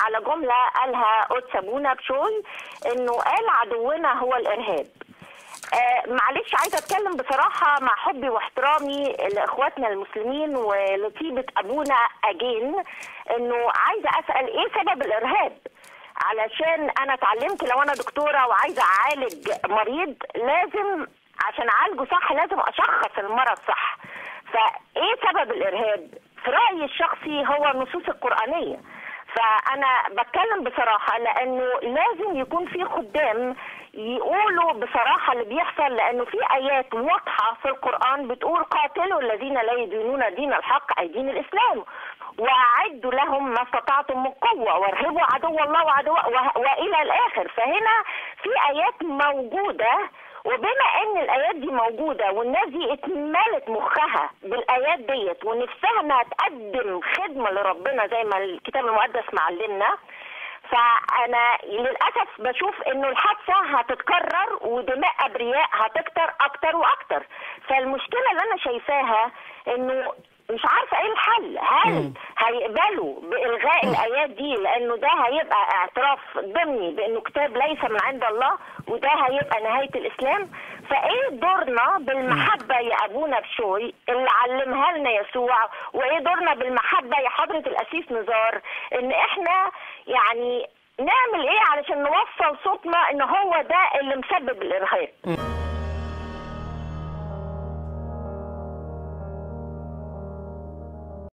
على جمله قالها قدس ابونا بشوي انه قال عدونا هو الارهاب آه معلش عايزه اتكلم بصراحه مع حبي واحترامي لاخواتنا المسلمين ولطيبه ابونا اجين انه عايزه اسال ايه سبب الارهاب علشان انا اتعلمت لو انا دكتوره وعايزه اعالج مريض لازم عشان اعالجه صح لازم اشخص المرض صح فايه سبب الارهاب في رايي الشخصي هو النصوص القرانيه فانا بتكلم بصراحه لانه لازم يكون في خدام يقولوا بصراحه اللي بيحصل لانه في ايات واضحه في القران بتقول قاتلوا الذين لا يدينون دين الحق اي دين الاسلام واعدوا لهم ما استطعتم من قوه وارهبوا عدو الله وعدو والى الاخر فهنا في ايات موجوده وبما ان الايات دي موجوده والناس دي اتملت مخها بالايات ديت ونفسها انها تقدم خدمه لربنا زي ما الكتاب المقدس معلمنا فانا للاسف بشوف انه الحادثه هتتكرر ودماء ابرياء هتكتر اكتر واكتر فالمشكله اللي انا شايفاها انه مش عارفه ايه الحل هل هيقبلوا بالغاء الايات دي لانه ده هيبقى اعتراف ضمني بانه كتاب ليس من عند الله وده هيبقى نهايه الاسلام فايه دورنا بالمحبه يا ابونا بشوي اللي علمها لنا يسوع وايه دورنا بالمحبه يا حضره الاسيس نزار ان احنا يعني نعمل ايه علشان نوصل صوتنا ان هو ده اللي مسبب الارهاب